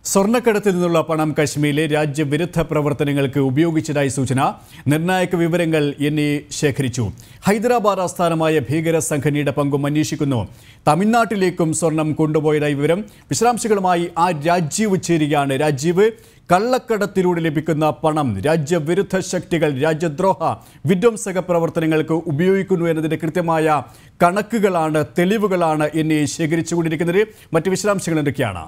സ്വർണ്ണക്കടത്തിൽ നിന്നുള്ള പണം കശ്മീരിലെ രാജ്യവിരുദ്ധ പ്രവർത്തനങ്ങൾക്ക് ഉപയോഗിച്ചതായി സൂചന നിർണായക വിവരങ്ങൾ എൻ ഐ ശേഖരിച്ചു ഹൈദരാബാദ് ആസ്ഥാനമായ ഭീകര സംഘടനയുടെ പങ്കും അന്വേഷിക്കുന്നു തമിഴ്നാട്ടിലേക്കും സ്വർണം കൊണ്ടുപോയതായി വിവരം വിശദാംശങ്ങളുമായി ആ രാജീവ് ചേരുകയാണ് രാജീവ് കള്ളക്കടത്തിലൂടെ ലഭിക്കുന്ന പണം രാജ്യവിരുദ്ധ ശക്തികൾ രാജ്യദ്രോഹ വിധ്വംസക പ്രവർത്തനങ്ങൾക്ക് ഉപയോഗിക്കുന്നു എന്നതിന്റെ കൃത്യമായ കണക്കുകളാണ് തെളിവുകളാണ് എന്നെ ശേഖരിച്ചുകൊണ്ടിരിക്കുന്നത് മറ്റ് വിശദാംശങ്ങൾ എന്തൊക്കെയാണ്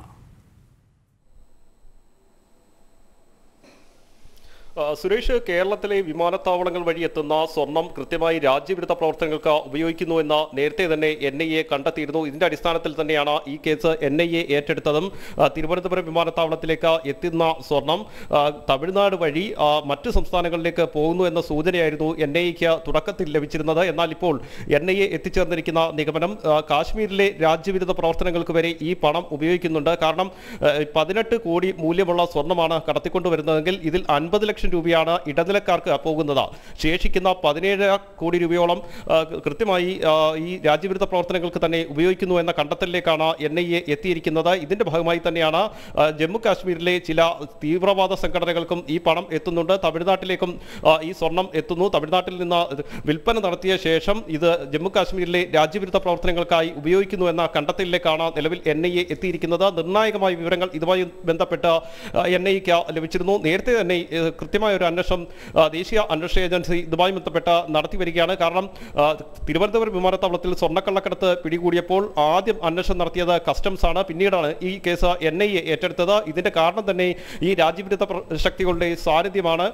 ആ, സുരേഷ് കേരളത്തിലെ വിമാനത്താവളങ്ങൾ വഴി എത്തുന്ന സ്വർണം കൃത്യമായി രാജ്യവിരുദ്ധ പ്രവർത്തനങ്ങൾക്ക് ഉപയോഗിക്കുന്നു എന്ന് നേരത്തെ തന്നെ എൻ ഐ എ കണ്ടെത്തിയിരുന്നു ഇതിന്റെ അടിസ്ഥാനത്തിൽ തന്നെയാണ് ഈ കേസ് എൻ ഐ എ ഏറ്റെടുത്തതും ആ, തിരുവനന്തപുരം വിമാനത്താവളത്തിലേക്ക് എത്തുന്ന സ്വർണം ആ, തമിഴ്നാട് വഴി ആ, മറ്റ് സംസ്ഥാനങ്ങളിലേക്ക് പോകുന്നു എന്ന സൂചനയായിരുന്നു എൻ ഐ എക്ക് തുടക്കത്തിൽ ലഭിച്ചിരുന്നത് എന്നാൽ ഇപ്പോൾ എൻ ഐ എ എത്തിച്ചേർന്നിരിക്കുന്ന നിഗമനം ആ, കാശ്മീരിലെ രാജ്യവിരുദ്ധ പ്രവർത്തനങ്ങൾക്ക് വരെ ഈ പണം ഉപയോഗിക്കുന്നുണ്ട് കാരണം ആ, പതിനെട്ട് കോടി മൂല്യമുള്ള സ്വർണ്ണമാണ് കടത്തിക്കൊണ്ടുവരുന്നതെങ്കിൽ ഇതിൽ അൻപത് ലക്ഷം രൂപയാണ് ഇടനിലക്കാർക്ക് പോകുന്നത് ശേഷിക്കുന്ന പതിനേഴ് കോടി രൂപയോളം ആ, കൃത്യമായി ആ, ഈ രാജ്യവിരുദ്ധ പ്രവർത്തനങ്ങൾക്ക് തന്നെ ഉപയോഗിക്കുന്നു എന്ന കണ്ടെത്തലിലേക്കാണ് എൻ ഐ എ എത്തിയിരിക്കുന്നത് ഇതിന്റെ ഭാഗമായി തന്നെയാണ് ആ, ജമ്മു കാശ്മീരിലെ ചില തീവ്രവാദ സംഘടനകൾക്കും ഈ പണം എത്തുന്നുണ്ട് തമിഴ്നാട്ടിലേക്കും ആ, ഈ സ്വർണം എത്തുന്നു തമിഴ്നാട്ടിൽ നിന്ന് വിൽപ്പന നടത്തിയ ശേഷം ഇത് ജമ്മു കാശ്മീരിലെ രാജ്യവിരുദ്ധ പ്രവർത്തനങ്ങൾക്കായി ഉപയോഗിക്കുന്നു എന്ന കണ്ടെത്തലിലേക്കാണ് നിലവിൽ എൻ ഐ എ എത്തിയിരിക്കുന്നത് നിർണായകമായ വിവരങ്ങൾ ഇതുമായി ബന്ധപ്പെട്ട് എൻ ഐക്ക് ലഭിച്ചിരുന്നു നേരത്തെ തന്നെ ഏഹ്, കൃത്യമായ ഒരു അന്വേഷണം ആ, ദേശീയ അന്വേഷണ ഏജൻസി ഇതുമായി ബന്ധപ്പെട്ട് നടത്തി വരികയാണ് കാരണം ആ, തിരുവനന്തപുരം വിമാനത്താവളത്തിൽ സ്വർണ്ണക്കള്ളക്കടത്ത് പിടികൂടിയപ്പോൾ ആദ്യം അന്വേഷണം നടത്തിയത് കസ്റ്റംസ് ആണ് പിന്നീടാണ് ഈ കേസ് എൻ ഐ എ ഏറ്റെടുത്തത് ഇതിന്റെ കാരണം തന്നെ ഈ രാജ്യവിരുദ്ധ പ്ര- ശക്തികളുടെ സാന്നിധ്യമാണ്